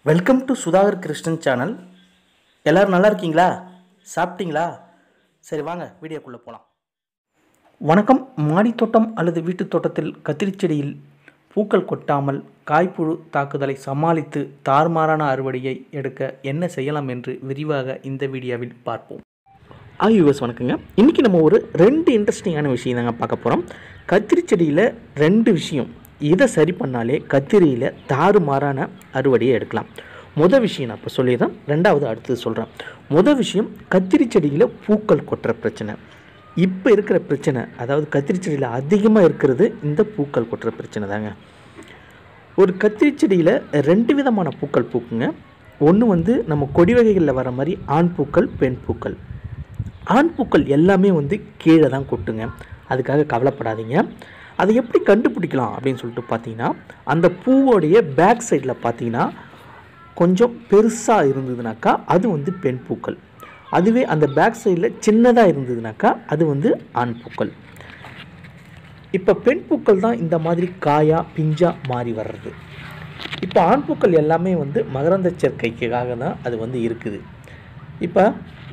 welcome to Sudhakar Krishnan channel எல்லோரும் நல்லா இருக்கீங்களா சாப்பிட்டீங்களா சரி வாங்க வீடியோக்குள்ளே போகலாம் வணக்கம் மாடித் தோட்டம் அல்லது வீட்டுத் தோட்டத்தில் கத்திரிச் செடியில் பூக்கள் கொட்டாமல் காய்ப்புழு தாக்குதலை சமாளித்து தாறுமாறான அறுவடையை எடுக்க என்ன செய்யலாம் என்று விரிவாக இந்த வீடியோவில் பார்ப்போம் ஆய் யூஎஸ் வணக்கங்க இன்றைக்கி நம்ம ஒரு ரெண்டு இன்ட்ரெஸ்டிங்கான விஷயம் தாங்க பார்க்க போகிறோம் கத்திரி செடியில் ரெண்டு விஷயம் இதை சரி பண்ணாலே கத்திரியில் தாறுமாறான அறுவடையை எடுக்கலாம் மொதல் விஷயம் நான் இப்போ சொல்லிடுறேன் ரெண்டாவது அடுத்தது சொல்கிறேன் மொதல் விஷயம் கத்திரி செடியில் பூக்கள் கொட்டுற பிரச்சனை இப்போ இருக்கிற பிரச்சனை அதாவது கத்திரி செடியில் அதிகமாக இருக்கிறது இந்த பூக்கள் கொட்டுற பிரச்சனை தாங்க ஒரு கத்திரி செடியில் ரெண்டு விதமான பூக்கள் பூக்குங்க ஒன்று வந்து நம்ம கொடி வகைகளில் வர மாதிரி ஆண் பூக்கள் பெண் பூக்கள் ஆண் பூக்கள் எல்லாமே வந்து கீழே தான் கொட்டுங்க அதுக்காக கவலைப்படாதீங்க அதை எப்படி கண்டுபிடிக்கலாம் அப்படின்னு சொல்லிட்டு பார்த்தீங்கன்னா அந்த பூவோடைய பேக் சைடில் பார்த்தீங்கன்னா கொஞ்சம் பெருசாக இருந்ததுனாக்கா அது வந்து பெண் பூக்கள் அதுவே அந்த பேக் சைடில் சின்னதாக இருந்ததுனாக்கா அது வந்து ஆண் பூக்கள் இப்போ பெண் பூக்கள் தான் இந்த மாதிரி காயா பிஞ்சா மாறி வர்றது இப்போ ஆண் பூக்கள் எல்லாமே வந்து மகரந்த சேர்க்கைக்காக தான் அது வந்து இருக்குது இப்போ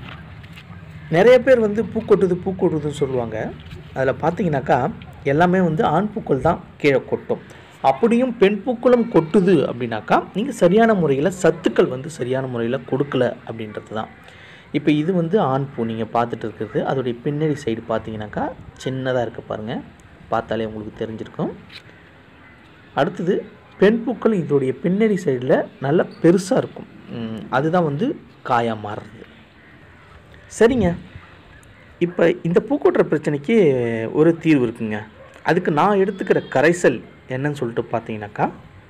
நிறைய பேர் வந்து பூ கொட்டுது பூ கொட்டுதுன்னு சொல்லுவாங்க அதில் பார்த்தீங்கன்னாக்கா எல்லாமே வந்து ஆண் பூக்கள் தான் கீழே கொட்டும் அப்படியும் பெண் பூக்களும் கொட்டுது அப்படின்னாக்கா நீங்கள் சரியான முறையில் சத்துக்கள் வந்து சரியான முறையில் கொடுக்கல அப்படின்றது தான் இப்போ இது வந்து ஆண் பூ நீங்கள் பார்த்துட்டு இருக்கிறது அதோடைய பின்னணி சைடு பார்த்தீங்கன்னாக்கா சின்னதாக இருக்க பாருங்கள் பார்த்தாலே உங்களுக்கு தெரிஞ்சிருக்கும் அடுத்தது பெண் பூக்கள் இதோடைய பின்னணி சைடில் நல்ல பெருசாக இருக்கும் ம், அதுதான் வந்து காயாக மாறுறது சரிங்க இப்போ இந்த பூக்கொட்டுற பிரச்சனைக்கு ஒரு தீர்வு இருக்குங்க அதுக்கு நான் எடுத்துக்கிற கரைசல் என்னன்னு சொல்லிட்டு பார்த்தீங்கன்னாக்கா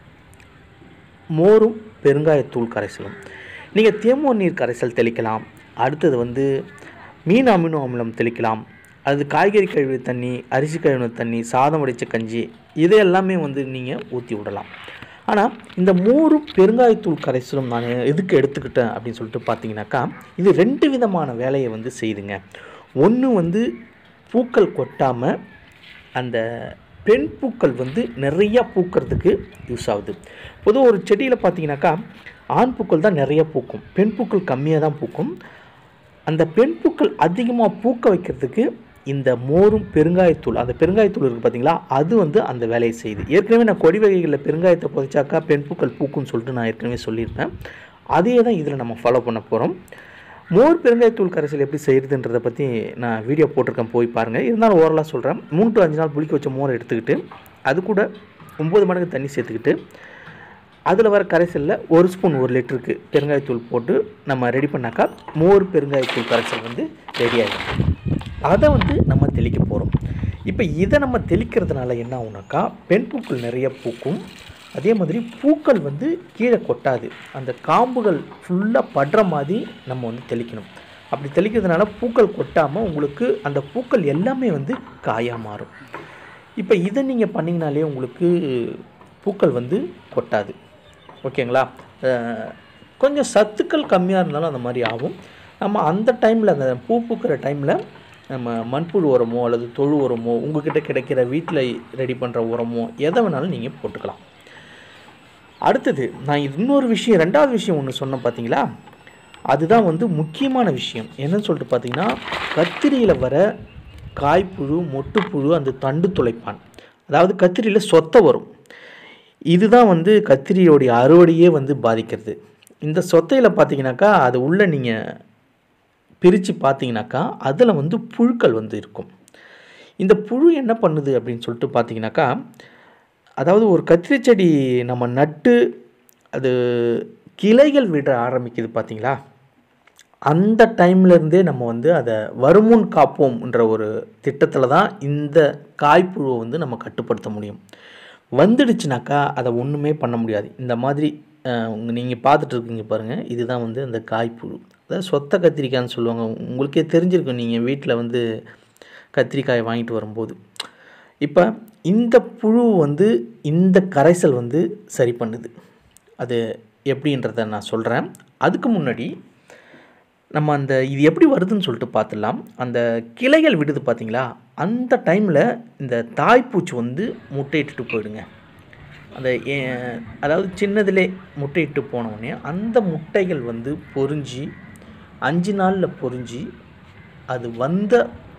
மோரும் பெருங்காயத்தூள் கரைசலும் நீங்கள் தேமோ நீர் கரைசல் தெளிக்கலாம் அடுத்தது வந்து மீன் அமினோ அமிலம் தெளிக்கலாம் அது காய்கறி கழுவி தண்ணி அரிசி கழுவின தண்ணி சாதம் வடித்த கஞ்சி இது எல்லாமே வந்து நீங்கள் ஊற்றி விடலாம் ஆனால் இந்த மோரும் பெருங்காயத்தூள் கரைசலும் நான் எதுக்கு எடுத்துக்கிட்டேன் அப்படின்னு சொல்லிட்டு பார்த்தீங்கன்னாக்கா இது ரெண்டு விதமான வேலையை வந்து செய்யுதுங்க ஒன்று வந்து பூக்கள் கொட்டாமல் அந்த பெண் பூக்கள் வந்து நிறையா பூக்கிறதுக்கு யூஸ் ஆகுது பொதுவாக ஒரு செடியில் பார்த்தீங்கன்னாக்கா ஆண் பூக்கள் தான் நிறைய பூக்கும் பெண் பூக்கள் கம்மியாக தான் பூக்கும் அந்த பெண் பூக்கள் அதிகமாக பூக்க வைக்கிறதுக்கு இந்த மோரும் பெருங்காயத்தூள் அந்த பெருங்காயத்தூள் இருக்குது பார்த்தீங்களா அது வந்து அந்த வேலையை செய்யுது ஏற்கனவே நான் கொடி வகைகளில் பெருங்காயத்தை புதைச்சாக்கா பெண் பூக்கள் பூக்கும்னு சொல்லிட்டு நான் ஏற்கனவே சொல்லியிருப்பேன் அதே தான் இதில் நம்ம ஃபாலோ பண்ண போகிறோம் மோர் பெருங்காயத்தூள் கரைசல் எப்படி செய்கிறதுன்றதை பற்றி நான் வீடியோ போட்டிருக்கேன் போய் பாருங்கள் இருந்தாலும் ஓரலாக சொல்கிறேன் மூணு டு அஞ்சு நாள் புளிக்க வச்ச மோரை எடுத்துக்கிட்டு அது கூட ஒம்பது மடங்கு தண்ணி சேர்த்துக்கிட்டு அதில் வர கரைசலில் ஒரு ஸ்பூன் ஒரு லிட்டருக்கு பெருங்காயத்தூள் போட்டு நம்ம ரெடி பண்ணாக்கா மோர் பெருங்காயத்தூள் கரைசல் வந்து ரெடி ஆகிடும் அதை வந்து நம்ம தெளிக்க போகிறோம் இப்போ இதை நம்ம தெளிக்கிறதுனால என்ன ஆகுனாக்கா பெண் பூக்கள் நிறைய பூக்கும் அதே மாதிரி பூக்கள் வந்து கீழே கொட்டாது அந்த காம்புகள் ஃபுல்லாக படுற மாதிரி நம்ம வந்து தெளிக்கணும் அப்படி தெளிக்கிறதுனால பூக்கள் கொட்டாமல் உங்களுக்கு அந்த பூக்கள் எல்லாமே வந்து காயாக மாறும் இப்போ இதை நீங்கள் பண்ணிங்கனாலே உங்களுக்கு பூக்கள் வந்து கொட்டாது ஓகேங்களா அஹ், கொஞ்சம் சத்துக்கள் கம்மியாக இருந்தாலும் அந்த மாதிரி ஆகும் நம்ம அந்த டைமில் அந்த பூ பூக்கிற டைமில் நம்ம மண்புழு உரமோ அல்லது தொழு உரமோ உங்ககிட்ட கிடைக்கிற வீட்டில் ரெடி பண்ணுற உரமோ எதை வேணாலும் நீங்கள் போட்டுக்கலாம் அடுத்தது நான் இன்னொரு விஷயம் ரெண்டாவது விஷயம் ஒன்று சொன்னேன் பார்த்தீங்களா அதுதான் வந்து முக்கியமான விஷயம் என்னன்னு சொல்லிட்டு பார்த்தீங்கன்னா கத்திரியில் வர காய்ப்புழு மொட்டுப்புழு அந்த தண்டு துளைப்பான் அதாவது கத்திரியில் சொத்தை வரும் இதுதான் வந்து கத்திரியோடைய அறுவடையே வந்து பாதிக்கிறது இந்த சொத்தையில் பார்த்தீங்கன்னாக்கா அது உள்ள நீங்கள் பிரித்து பார்த்தீங்கன்னாக்கா அதில் வந்து புழுக்கள் வந்து இருக்கும் இந்த புழு என்ன பண்ணுது அப்படின்னு சொல்லிட்டு பார்த்தீங்கன்னாக்கா அதாவது ஒரு கத்திரி செடி நம்ம நட்டு அது கிளைகள் விட ஆரம்பிக்குது பார்த்தீங்களா அந்த டைம்லேருந்தே நம்ம வந்து அதை வருமுன் காப்போம்ன்ற ஒரு திட்டத்தில் தான் இந்த காய்ப்புழுவை வந்து நம்ம கட்டுப்படுத்த முடியும் வந்துடுச்சுனாக்கா அதை ஒன்றுமே பண்ண முடியாது இந்த மாதிரி நீங்கள் பார்த்துட்டு இருக்கீங்க பாருங்கள் இதுதான் வந்து அந்த காய்ப்புழு அதாவது சொத்த கத்திரிக்காய்ன்னு சொல்லுவாங்க உங்களுக்கே தெரிஞ்சிருக்கும் நீங்கள் வீட்டில் வந்து கத்திரிக்காயை வாங்கிட்டு வரும்போது இப்போ இந்த புழு வந்து இந்த கரைசல் வந்து சரி பண்ணுது அது எப்படின்றத நான் சொல்கிறேன் அதுக்கு முன்னாடி நம்ம அந்த இது எப்படி வருதுன்னு சொல்லிட்டு பார்த்துடலாம் அந்த கிளைகள் விடுது பார்த்தீங்களா அந்த டைமில் இந்த தாய்ப்பூச்சி வந்து முட்டையிட்டுட்டு போயிடுங்க அந்த ஏ- அதாவது சின்னதிலே முட்டையிட்டு போன உடனே அந்த முட்டைகள் வந்து பொரிஞ்சு அஞ்சு நாளில் பொரிஞ்சு அது வந்த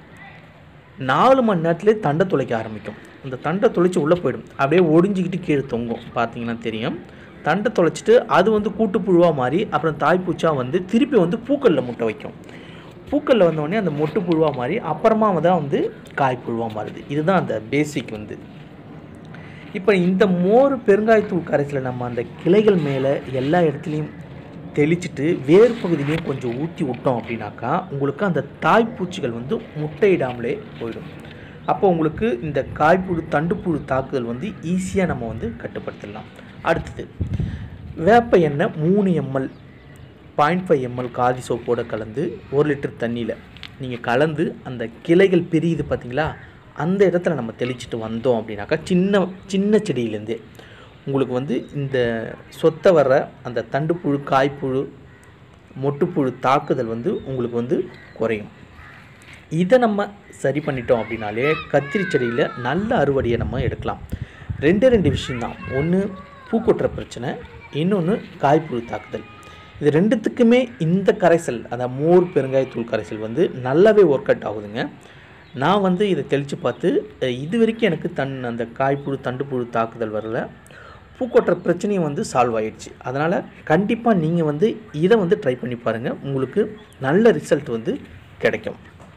நாலு மணி நேரத்துலேயே தண்டை துளைக்க ஆரம்பிக்கும் அந்த தண்டை துளைச்சி உள்ளே போயிடும் அப்படியே ஒடிஞ்சிக்கிட்டு கீழே தொங்கும் பார்த்தீங்கன்னா தெரியும் தண்டை துளைச்சிட்டு அது வந்து கூட்டுப்புழுவாக மாறி அப்புறம் தாய்ப்பூச்சா வந்து திருப்பி வந்து பூக்களில் முட்டை வைக்கும் பூக்களில் வந்த உடனே அந்த மொட்டு புழுவாக மாறி அப்புறமா தான் வந்து காய்ப்புழுவாக மாறுது இதுதான் அந்த பேசிக் வந்து இப்போ இந்த மோர் பெருங்காயத்தூள் கரைசலை நம்ம அந்த கிளைகள் மேலே எல்லா இடத்துலையும் தெளிச்சிட்டு வேர் பகுதியிலையும் கொஞ்சம் ஊற்றி விட்டோம் அப்படின்னாக்கா உங்களுக்கு அந்த தாய்ப்பூச்சிகள் வந்து முட்டையிடாமலே போயிடும் அப்போ உங்களுக்கு இந்த காய்ப்புழு தண்டுப்புழு தாக்குதல் வந்து ஈஸியாக நம்ம வந்து கட்டுப்படுத்திடலாம் அடுத்தது வேப்ப எண்ணெய் மூணு ml point five ml khadi சோப்போட கலந்து ஒரு லிட்டர் தண்ணியில் நீங்கள் கலந்து அந்த கிளைகள் பிரியுது பார்த்தீங்களா அந்த இடத்துல நம்ம தெளிச்சிட்டு வந்தோம் அப்படின்னாக்கா சின்ன சின்ன செடியிலேருந்தே உங்களுக்கு வந்து இந்த சொத்த வர்ற அந்த தண்டுப்புழு காய்ப்புழு மொட்டுப்புழு தாக்குதல் வந்து உங்களுக்கு வந்து குறையும் இதை நம்ம சரி பண்ணிட்டோம் அப்படின்னாலே கத்திரி செடியில் நல்ல அறுவடையை நம்ம எடுக்கலாம் ரெண்டே ரெண்டு விஷயம்தான் ஒன்று பூக்கொட்டுற பிரச்சனை இன்னொன்று காய்ப்புழு தாக்குதல் இது ரெண்டுத்துக்குமே இந்த கரைசல் அதாவது மோர் பெருங்காயத்தூள் கரைசல் வந்து நல்லாவே ஒர்க் அவுட் ஆகுதுங்க நான் வந்து இதை தெளித்து பார்த்து அஹ், இது வரைக்கும் எனக்கு தன் அந்த காய்ப்புழு தண்டுப்புழு தாக்குதல் வரல பூக்கொட்டுற பிரச்சனையும் வந்து சால்வ் ஆயிடுச்சு அதனால் கண்டிப்பாக நீங்கள் வந்து இதை வந்து ட்ரை பண்ணி பாருங்கள் உங்களுக்கு நல்ல ரிசல்ட் வந்து கிடைக்கும்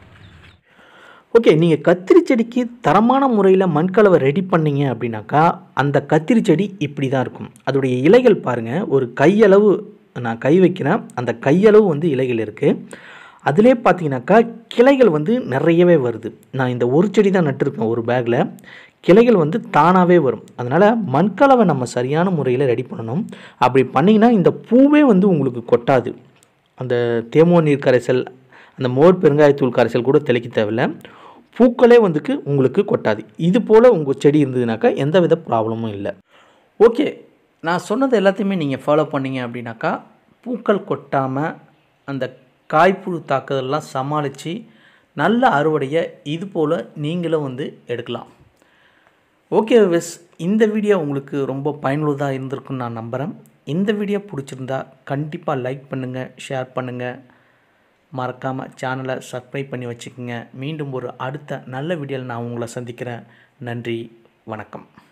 ஓகே நீங்கள் கத்திரி செடிக்கு தரமான முறையில் மண்கலவை ரெடி பண்ணீங்க அப்படின்னாக்கா அந்த கத்திரி செடி இப்படி தான் இருக்கும் அதோடைய இலைகள் பாருங்கள் ஒரு கையளவு நான் கை வைக்கிறேன் அந்த கையளவு வந்து இலைகள் இருக்குது அதிலே பார்த்தீங்கன்னாக்கா கிளைகள் வந்து நிறையவே வருது நான் இந்த ஒரு செடி தான் நட்டிருக்கேன் ஒரு பேக்கில் கிளைகள் வந்து தானாகவே வரும் அதனால் மண்கலவை நம்ம சரியான முறையில் ரெடி பண்ணணும் அப்படி பண்ணிங்கன்னா இந்த பூவே வந்து உங்களுக்கு கொட்டாது அந்த தேமோ நீர் கரைசல் அந்த மோர் பெருங்காயத்தூள் கரைசல் கூட தெளிக்க தேவையில்ல பூக்களே வந்துக்கு உங்களுக்கு கொட்டாது இது போல் உங்கள் செடி இருந்ததுனாக்கா எந்த வித ப்ராப்ளமும் இல்லை ஓகே நான் சொன்னது எல்லாத்தையுமே நீங்கள் ஃபாலோ பண்ணீங்க அப்படின்னாக்கா பூக்கள் கொட்டாமல் அந்த காய்ப்புழு தாக்குதல்லாம் சமாளித்து நல்ல அறுவடையை இது போல் நீங்களும் வந்து எடுக்கலாம் ஓகே விஸ் இந்த வீடியோ உங்களுக்கு ரொம்ப பயனுள்ளதாக இருந்திருக்குன்னு நான் நம்புகிறேன் இந்த வீடியோ பிடிச்சிருந்தா கண்டிப்பாக லைக் பண்ணுங்கள் ஷேர் பண்ணுங்கள் மறக்காமல் சேனலை சப்ஸ்கிரைப் பண்ணி வச்சுக்கோங்க மீண்டும் ஒரு அடுத்த நல்ல வீடியோவில் நான் உங்களை சந்திக்கிறேன் நன்றி வணக்கம்